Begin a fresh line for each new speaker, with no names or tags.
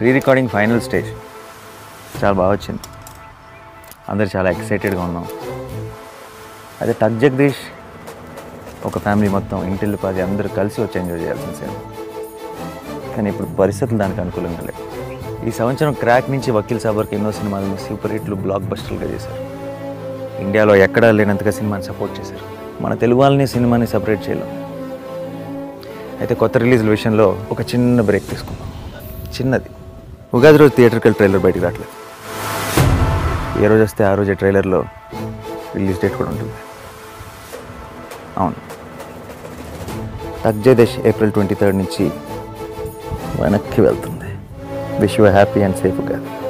re recording final stage చాలా బాగా వచ్చింది అందరు చాలా ఎక్సైటెడ్గా ఉన్నాం అదే టక్ జగదీష్ ఒక ఫ్యామిలీ మొత్తం ఇంటిల్లి పది అందరూ కలిసి వచ్చి ఎంజాయ్ చేయాల్సిన సినిమా కానీ ఇప్పుడు పరిస్థితులు దానికి అనుకూలంగా లేవు ఈ సంవత్సరం క్రాక్ నుంచి వకీల్ సాబ్ వరకు ఎన్నో సినిమాలని సూపర్ హిట్లు బ్లాక్ బస్టర్లుగా చేశారు ఇండియాలో ఎక్కడా లేనంతగా సినిమాని సపోర్ట్ చేశారు మన తెలుగు వాళ్ళని సినిమాని సపరేట్ చేయలేం అయితే కొత్త రిలీజ్ల విషయంలో ఒక చిన్న బ్రేక్ తీసుకున్నాం చిన్నది ఉగాది రోజు థియేటర్కి వెళ్ళి ట్రైలర్ బయటికి రావట్లేదు ఏ రోజు వస్తే ఆ రోజే ట్రైలర్లో రిలీజ్ డేట్ కూడా ఉంటుంది అవును తగ్జయదేశ్ ఏప్రిల్ ట్వంటీ థర్డ్ నుంచి వెనక్కి వెళ్తుంది wish you happy and safe Ugadi